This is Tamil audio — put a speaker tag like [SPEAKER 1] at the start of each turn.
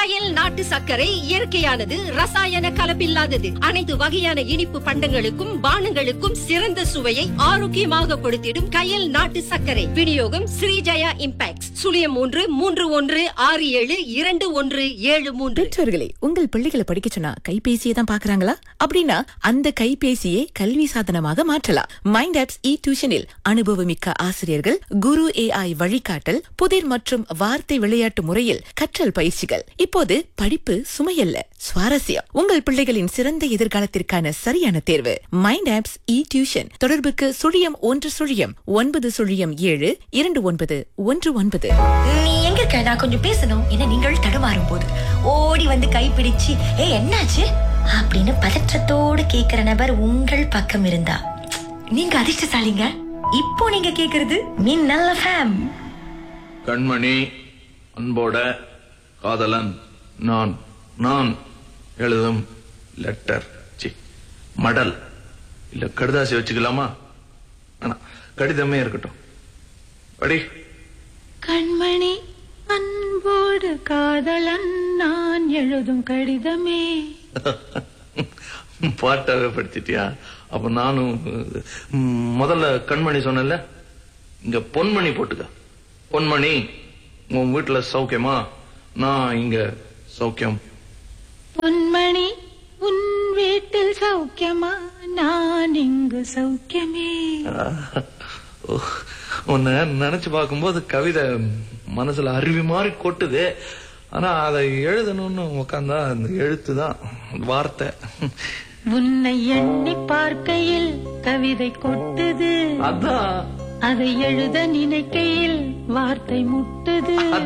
[SPEAKER 1] கயல் நாட்டு சர்க்கரை இயற்கையானது ரசாயன கலப்பில்லாதது அனைத்து வகையான இனிப்பு பண்டங்களுக்கும் பானங்களுக்கும் சிறந்த சுவையை ஆரோக்கியமாக கொடுத்திடும் கயல் நாட்டு சர்க்கரை விநியோகம் ஸ்ரீஜயா இம்பாக்ட் சுழியம் மூன்று மூன்று ஒன்று ஆறு ஏழு இரண்டு ஒன்று ஏழு மூன்று
[SPEAKER 2] பெற்றோர்களே உங்கள் பிள்ளைகளை படிக்க சொன்னா கைபேசியை தான் பாக்குறாங்களா அப்படின்னா அந்த கைபேசியை கல்வி சாதனமாக மாற்றலாம் மைண்ட் ஆப்ஸ் இ டியூஷனில் அனுபவமிக்க ஆசிரியர்கள் குரு ஏஐ வழிகாட்டல் புதிர் மற்றும் வார்த்தை விளையாட்டு முறையில் கற்றல் பயிற்சிகள் இப்போது படிப்பு சுமையல்ல சுவாரஸ்யம் உங்கள் பிள்ளைகளின் சிறந்த எதிர்காலத்திற்கான சரியான தேர்வு மைண்ட் ஆப்ஸ் இ டியூஷன் தொடர்புக்கு சுழியம் ஒன்று சுழியம் ஒன்பது சுழியம் ஏழு இரண்டு ஒன்பது ஒன்று ஒன்பது
[SPEAKER 3] நீ எங்க இருக்க நான் கொஞ்சம் பேசணும் என நீங்கள் தடுமாறும் போது ஓடி வந்து கைப்பிடிச்சு ஏ என்னாச்சு அப்படின்னு பதற்றத்தோடு கேக்குற நபர் உங்கள் பக்கம் இருந்தா நீங்க அதிர்ஷ்டசாலிங்க இப்போ நீங்க கேக்குறது மின்னல் ஃபேம்
[SPEAKER 4] கண்மணி அன்போட காதலன் நான் நான் எழுதும் லெட்டர் சி மடல் இல்ல கடுதாசி வச்சுக்கலாமா ஆனா கடிதமே இருக்கட்டும் படி
[SPEAKER 5] கண்மணி அன்போடு காதலன் நான் எழுதும் கடிதமே
[SPEAKER 4] பாட்டாவே படுத்திட்டியா அப்ப நானும் ம், முதல்ல கண்மணி சொன்னேன்ல இங்க பொன்மணி போட்டுக்க பொன்மணி உன் வீட்டுல சௌக்கியமா நான் இங்க சௌக்கியம்
[SPEAKER 5] பொன்மணி உன் வீட்டில் சௌக்கியமா நான் இங்கு சௌக்கியமே
[SPEAKER 4] ஓ, உன்னை நினைச்சு பார்க்கும்போது கவிதை மனசுல அருவி மாதிரி கொட்டுது ஆனா அதை எழுதணும்னு உக்காந்தா அந்த எழுத்து தான் வார்த்தை
[SPEAKER 5] உன்னை எண்ணி பார்க்கையில் கவிதை கொட்டுது
[SPEAKER 4] அதான்
[SPEAKER 5] அதை எழுத நினைக்கையில் வார்த்தை முட்டுது